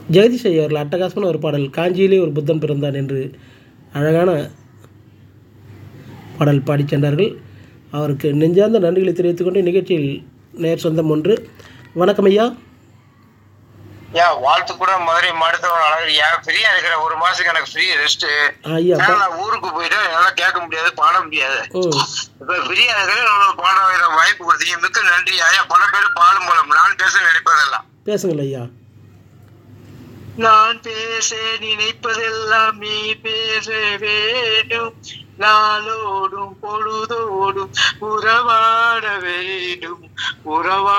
ஜெகதீஷ் ஐயா அவர்கள் அட்டகாசமான ஒரு பாடல் காஞ்சியிலே ஒரு புத்தன் பிறந்தான் என்று அழகான பாடல் பாடிச் சென்றார்கள் அவருக்கு நெஞ்சார்ந்த நன்றிகளை தெரிவித்துக்கொண்டு நிகழ்ச்சியில் நேர் சொந்தம் ஒன்று வணக்கம் ஐயா ஏன் வாழ்த்து கூட மதுரை மருத்துவர் அழகிரியா ஃப்ரீயா இருக்கிற ஒரு மாசத்துக்கு எனக்கு ஃப்ரீ ரெஸ்ட் ஐயா ப- நான் ஊருக்கு போயிட்டு என்னால கேட்க முடியாது பாட முடியாது ம் இப்ப ஃப்ரீயா இருக்கிற நான் பாட வைக்கிற வாய்ப்பு கொடுத்தீங்க மிக்க நன்றி ஐயா பல பேர் பாடும் போல நான் பேச நினைப்பதெல்லாம் பேசுங்கள் ஐயா நான் பேச நினைப்பதெல்லாம் நீ பேச வேண்டும் நாளோடும் பொழுதோடும் உறவாட வேண்டும் உறவா